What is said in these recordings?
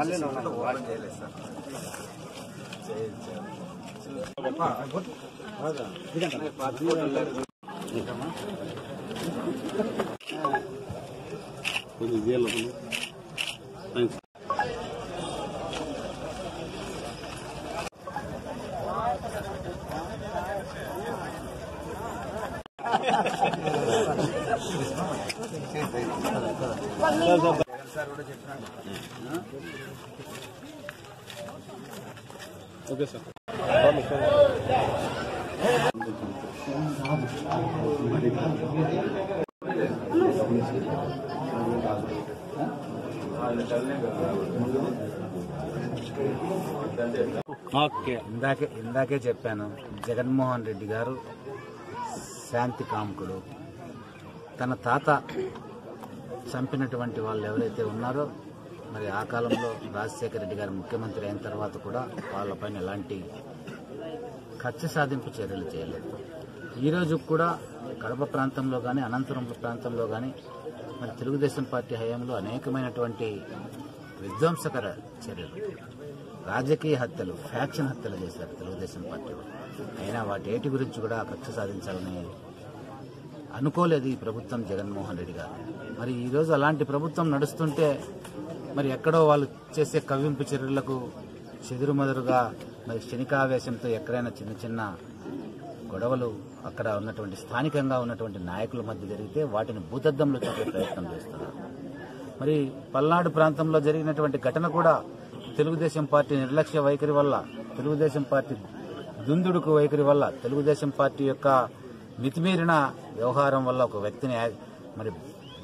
Open చేయలేదు sir కొంచెం జీలో Jagan sir కూడా చెప్పినాడు ఓకే సార్ ఓకే ఇందాకే ఇందాకే చెప్పాను జగన్మోహన్ రెడ్డి గారు శాంతి కాముకుడు తన తాత చంపినటువంటి వాళ్ళు ఎవరైతే ఉన్నారో మరి ఆ కాలంలో రాజశేఖర రెడ్డి గారు ముఖ్యమంత్రి అయిన తర్వాత కూడా వాళ్ళపైన ఎలాంటి కక్ష సాధింపు చర్యలు చేయలేదు ఈ రోజు కూడా కడప ప్రాంతంలో కానీ అనంతపురం ప్రాంతంలో కానీ మరి తెలుగుదేశం పార్టీ హయాంలో అనేకమైనటువంటి విధ్వంసకర చర్యలు రాజకీయ హత్యలు ఫ్యాక్షన్ హత్యలు చేశారు తెలుగుదేశం పార్టీ వాళ్ళు. అయినా వాటి ఏటి గురించి కూడా కక్ష సాధించాలని అనుకోలేదు ఈ ప్రభుత్వం జగన్మోహన్ రెడ్డి గారు మరి ఈ రోజు అలాంటి ప్రభుత్వం నడుస్తుంటే మరి ఎక్కడో వాళ్ళు చేసే కవ్వింపు చర్యలకు చెదురుమదురుగా మరి క్షణికావేశంతో ఎక్కడైనా చిన్న చిన్న గొడవలు అక్కడ ఉన్నటువంటి స్థానికంగా ఉన్నటువంటి నాయకుల మధ్య జరిగితే వాటిని భూతద్దంలో చూపే ప్రయత్నం చేస్తున్నారు మరి పల్నాడు ప్రాంతంలో జరిగినటువంటి ఘటన కూడా తెలుగుదేశం పార్టీ నిర్లక్ష్య వైఖరి వల్ల తెలుగుదేశం పార్టీ దుందుడుకు వైఖరి వల్ల తెలుగుదేశం పార్టీ యొక్క మితిమీరిన వ్యవహారం వల్ల ఒక వ్యక్తిని యా- మరి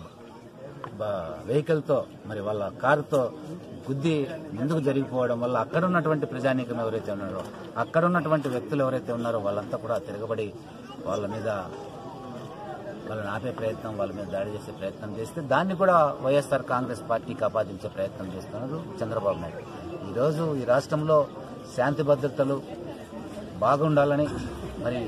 వెహికల్ తో మరి వాళ్ళ కారుతో గుద్ది ముందుకు జరిగిపోవడం వల్ల అక్కడ ఉన్నటువంటి ప్రజానీకం ఎవరైతే ఉన్నారో అక్కడ ఉన్నటువంటి వ్యక్తులు ఎవరైతే ఉన్నారో వాళ్ళంతా కూడా తిరగబడి వాళ్ళ మీద వాళ్ళని ఆపే ప్రయత్నం వాళ్ళ మీద దాడి చేసే ప్రయత్నం చేస్తే దాన్ని కూడా వైఎస్ఆర్ కాంగ్రెస్ పార్టీకి ఆపాదించే ప్రయత్నం చేస్తున్నారు చంద్రబాబు నాయుడు ఈ రోజు ఈ రాష్ట్రంలో శాంతి భద్రతలు బాగుండాలని మరి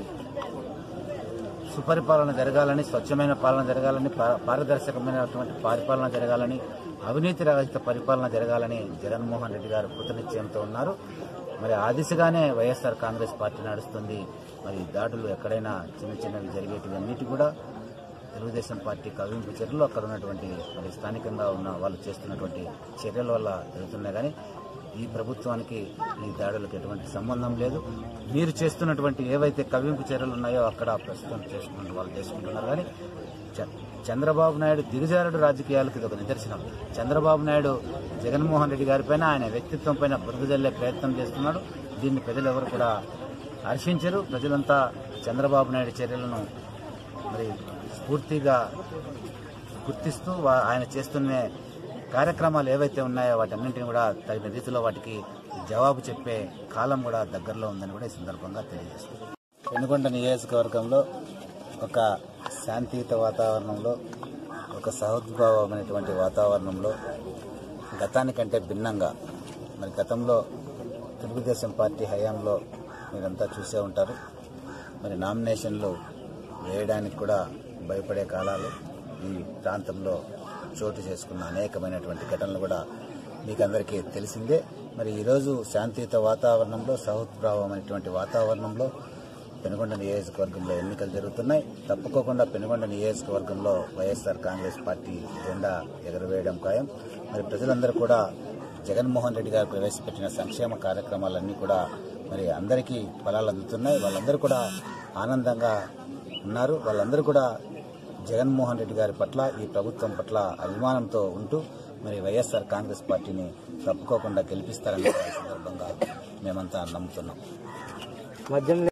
సుపరిపాలన జరగాలని స్వచ్ఛమైన పాలన జరగాలని పా- పారదర్శకమైనటువంటి పరిపాలన జరగాలని అవినీతి రహిత పరిపాలన జరగాలని జగన్మోహన్ రెడ్డి గారు కృతనిశ్చయంతో ఉన్నారు మరి ఆ దిశగానే వైఎస్ఆర్ కాంగ్రెస్ పార్టీ నడుస్తుంది మరి దాడులు ఎక్కడైనా చిన్న చిన్నవి జరిగేటివి అన్నిటి కూడా తెలుగుదేశం పార్టీ కవింపు చర్యలు అక్కడ ఉన్నటువంటి మరి స్థానికంగా ఉన్న వాళ్ళు చేస్తున్నటువంటి చర్యల వల్ల జరుగుతున్నాయి కానీ ఈ ప్రభుత్వానికి ఈ దాడులకు ఎటువంటి సంబంధం లేదు మీరు చేస్తున్నటువంటి ఏవైతే కవింపు చర్యలు ఉన్నాయో అక్కడ ప్రస్తుతం చేసుకుంటూ వాళ్ళు చేసుకుంటున్నారు కానీ చ- చంద్రబాబు నాయుడు దిగజారుడు రాజకీయాలకు ఇది ఒక నిదర్శనం చంద్రబాబు నాయుడు జగన్మోహన్ రెడ్డి గారి పైన ఆయన వ్యక్తిత్వం పైన బురద జల్లే ప్రయత్నం చేస్తున్నాడు దీన్ని ప్రజలు ఎవరు కూడా హర్షించరు ప్రజలంతా చంద్రబాబు నాయుడు చర్యలను మరి స్ఫూర్తిగా గుర్తిస్తూ వా- ఆయన చేస్తున్న కార్యక్రమాలు ఏవైతే ఉన్నాయో వాటన్నింటిని కూడా తగిన రీతిలో వాటికి జవాబు చెప్పే కాలం కూడా దగ్గరలో ఉందని కూడా ఈ సందర్భంగా తెలియజేస్తుంది పెనుగొండ నియోజకవర్గంలో ఒక శాంతియుత వాతావరణంలో ఒక సహోద్భావమైనటువంటి వాతావరణంలో గతానికంటే భిన్నంగా మరి గతంలో తెలుగుదేశం పార్టీ హయాంలో మీరంతా చూసే ఉంటారు మరి నామినేషన్లు వేయడానికి కూడా భయపడే కాలాలు ఈ ప్రాంతంలో చోటు చేసుకున్న అనేకమైనటువంటి ఘటనలు కూడా మీకు అందరికీ తెలిసిందే మరి ఈరోజు శాంతియుత వాతావరణంలో సహోద్భావమైనటువంటి వాతావరణంలో పెనుగొండ నియోజకవర్గంలో ఎన్నికలు జరుగుతున్నాయి తప్పుకోకుండా పెనుగొండ నియోజకవర్గంలో వైఎస్ఆర్ కాంగ్రెస్ పార్టీ జెండా ఎగరవేయడం ఖాయం మరి ప్రజలందరూ కూడా జగన్మోహన్ రెడ్డి గారు ప్రవేశపెట్టిన సంక్షేమ కార్యక్రమాలన్నీ కూడా మరి అందరికీ ఫలాలు అందుతున్నాయి వాళ్ళందరూ కూడా ఆనందంగా ఉన్నారు వాళ్ళందరూ కూడా జగన్మోహన్ రెడ్డి గారి పట్ల ఈ ప్రభుత్వం పట్ల అభిమానంతో ఉంటూ మరి వైఎస్ఆర్ కాంగ్రెస్ పార్టీని తప్పుకోకుండా గెలిపిస్తారని ఈ సందర్భంగా మేమంతా నమ్ముతున్నాం